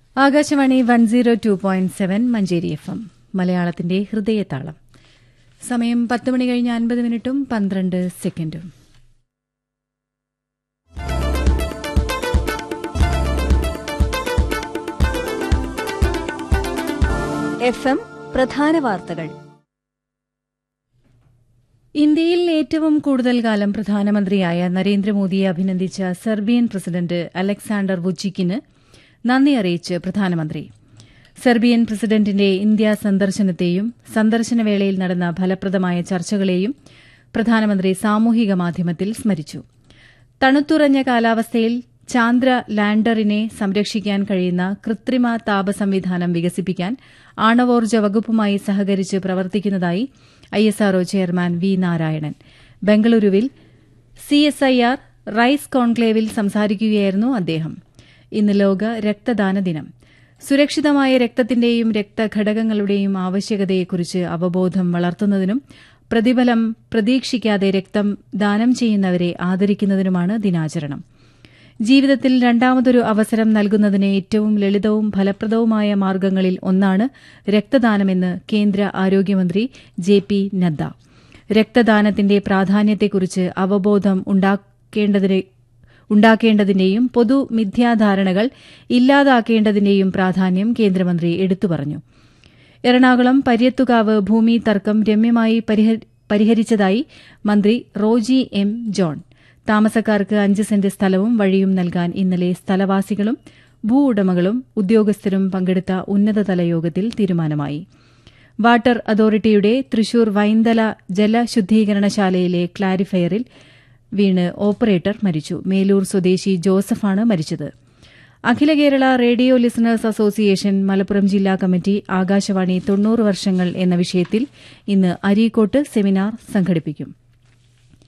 Akashvani one zero two point seven Manjeri F M മലയാളത്തിന്റെ ഹൃദയതാളം സമയം പത്ത് മണി കഴിഞ്ഞ് അൻപത് മിനിറ്റും പന്ത്രണ്ട് സെക്കൻഡും എഫ് എം പ്രധാന വാർത്തകൾ ഇന്ത്യയിൽ ഏറ്റവും കൂടുതൽ കാലം പ്രധാനമന്ത്രിയായ നരേന്ദ്രമോദിയെ അഭിനന്ദിച്ച സെർബിയൻ പ്രസിഡന്റ് അലക്സാണ്ടർ വുച്ചിക്കിന് നന്ദി അറിയിച്ച് പ്രധാനമന്ത്രി സെർബിയൻ പ്രസിഡന്റിന്റെ ഇന്ത്യ സന്ദർശനത്തെയും സന്ദർശനവേളയിൽ നടന്ന ഫലപ്രദമായ ചർച്ചകളെയും പ്രധാനമന്ത്രി സാമൂഹിക മാധ്യമത്തിൽ സ്മരിച്ചു തണുത്തുറഞ്ഞ കാലാവസ്ഥയിൽ ചാന്ദ്ര ലാൻഡറിനെ സംരക്ഷിക്കാൻ കഴിയുന്ന കൃത്രിമ താപ സംവിധാനം വികസിപ്പിക്കാൻ ആണവോർജ്ജ വകുപ്പുമായി സഹകരിച്ച് പ്രവർത്തിക്കുന്നതായി ഐഎസ്ആർഒ ചെയർമാൻ വി നാരായണൻ ബംഗളൂരുവിൽ സിഎസ്ഐആർ റൈസ് കോൺക്ലേവിൽ സംസാരിക്കുകയായിരുന്നു അദ്ദേഹം ഇന്ന് ലോക രക്തദാന ദിനം സുരക്ഷിതമായ രക്തത്തിന്റെയും രക്തഘടകങ്ങളുടെയും ആവശ്യകതയെക്കുറിച്ച് അവബോധം വളർത്തുന്നതിനും പ്രതിഫലം പ്രതീക്ഷിക്കാതെ രക്തം ദാനം ചെയ്യുന്നവരെ ആദരിക്കുന്നതിനുമാണ് ദിനാചരണം ജീവിതത്തിൽ രണ്ടാമതൊരു അവസരം നൽകുന്നതിന് ഏറ്റവും ലളിതവും ഫലപ്രദവുമായ മാർഗ്ഗങ്ങളിൽ ഒന്നാണ് രക്തദാനമെന്ന് കേന്ദ്ര ആരോഗ്യമന്ത്രി ജെ പി നദ്ദ രക്തദാനത്തിന്റെ പ്രാധാന്യത്തെക്കുറിച്ച് അവബോധം ഉണ്ടാക്കേണ്ടതിന് ഉണ്ടാക്കേണ്ടതിന്റെയും പൊതു മിഥ്യാധാരണകൾ ഇല്ലാതാക്കേണ്ടതിന്റെയും പ്രാധാന്യം കേന്ദ്രമന്ത്രി എടുത്തു പറഞ്ഞു എറണാകുളം പര്യത്തുകാവ് ഭൂമി തർക്കം രമ്യമായി പരിഹരിച്ചതായി മന്ത്രി റോജി എം ജോൺ താമസക്കാർക്ക് അഞ്ച് സെന്റ് സ്ഥലവും വഴിയും നൽകാൻ ഇന്നലെ സ്ഥലവാസികളും ഭൂ ഉടമകളും ഉദ്യോഗസ്ഥരും പങ്കെടുത്ത ഉന്നതതല യോഗത്തിൽ തീരുമാനമായി വാട്ടർ അതോറിറ്റിയുടെ തൃശൂർ വൈന്തല ജലശുദ്ധീകരണശാലയിലെ ക്ലാരിഫയറിൽ വീണ് ഓപ്പറേറ്റർ മരിച്ചു മേലൂർ സ്വദേശി ജോസഫാണ് മരിച്ചത് അഖില Kerala radio listeners association Malappuram ജില്ലാ കമ്മിറ്റി ആകാശവാണി തൊണ്ണൂറ് വർഷങ്ങൾ എന്ന വിഷയത്തിൽ ഇന്ന് അരീക്കോട്ട് സെമിനാർ സംഘടിപ്പിക്കും